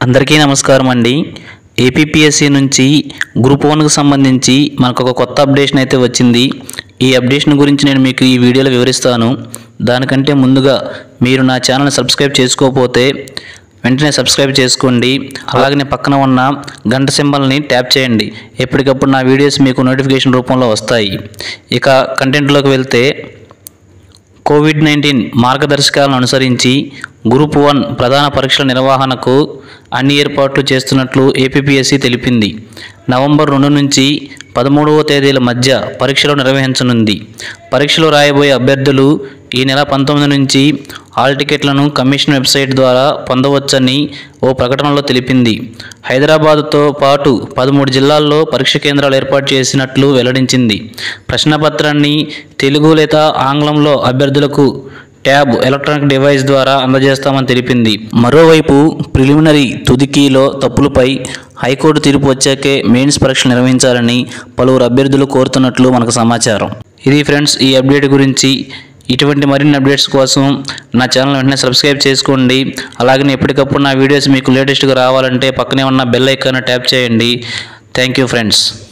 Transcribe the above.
అందరికీ నమస్కారం అండి ఏపీపీఎస్సి నుంచి గ్రూప్ వన్కి సంబంధించి మనకు ఒక కొత్త అప్డేషన్ అయితే వచ్చింది ఈ అప్డేషన్ గురించి నేను మీకు ఈ వీడియోలో వివరిస్తాను దానికంటే ముందుగా మీరు నా ఛానల్ని సబ్స్క్రైబ్ చేసుకోకపోతే వెంటనే సబ్స్క్రైబ్ చేసుకోండి అలాగనే పక్కన ఉన్న గంట సింబల్ని ట్యాప్ చేయండి ఎప్పటికప్పుడు నా వీడియోస్ మీకు నోటిఫికేషన్ రూపంలో వస్తాయి ఇక కంటెంట్లోకి వెళ్తే కోవిడ్ నైన్టీన్ మార్గదర్శకాలను అనుసరించి గ్రూప్ వన్ ప్రధాన పరీక్షల నిర్వహణకు అన్ని ఏర్పాట్లు చేస్తున్నట్లు ఏపీపీఎస్సీ తెలిపింది నవంబర్ రెండు నుంచి పదమూడవ తేదీల మధ్య పరీక్షలు నిర్వహించనుంది పరీక్షలు రాయబోయే అభ్యర్థులు ఈ నెల పంతొమ్మిది నుంచి హాల్ టికెట్లను కమిషన్ వెబ్సైట్ ద్వారా పొందవచ్చని ఓ ప్రకటనలో తెలిపింది హైదరాబాదుతో పాటు పదమూడు జిల్లాల్లో పరీక్ష కేంద్రాలు ఏర్పాటు చేసినట్లు వెల్లడించింది ప్రశ్నపత్రాన్ని తెలుగు లేదా ఆంగ్లంలో అభ్యర్థులకు ట్యాబ్ ఎలక్ట్రానిక్ డివైస్ ద్వారా అందజేస్తామని తెలిపింది మరోవైపు ప్రిలిమినరీ తుదికీలో తప్పులపై హైకోర్టు తీర్పు వచ్చాకే మెయిన్స్ పరీక్షలు నిర్వహించాలని పలువురు అభ్యర్థులు కోరుతున్నట్లు మనకు సమాచారం ఇది ఫ్రెండ్స్ ఈ అప్డేట్ గురించి ఇటువంటి మరిన్ని అప్డేట్స్ కోసం నా ఛానల్ వెంటనే సబ్స్క్రైబ్ చేసుకోండి అలాగే ఎప్పటికప్పుడు నా వీడియోస్ మీకు లేటెస్ట్గా రావాలంటే పక్కనే ఉన్న బెల్ ఐకాన్ ట్యాప్ చేయండి థ్యాంక్ యూ ఫ్రెండ్స్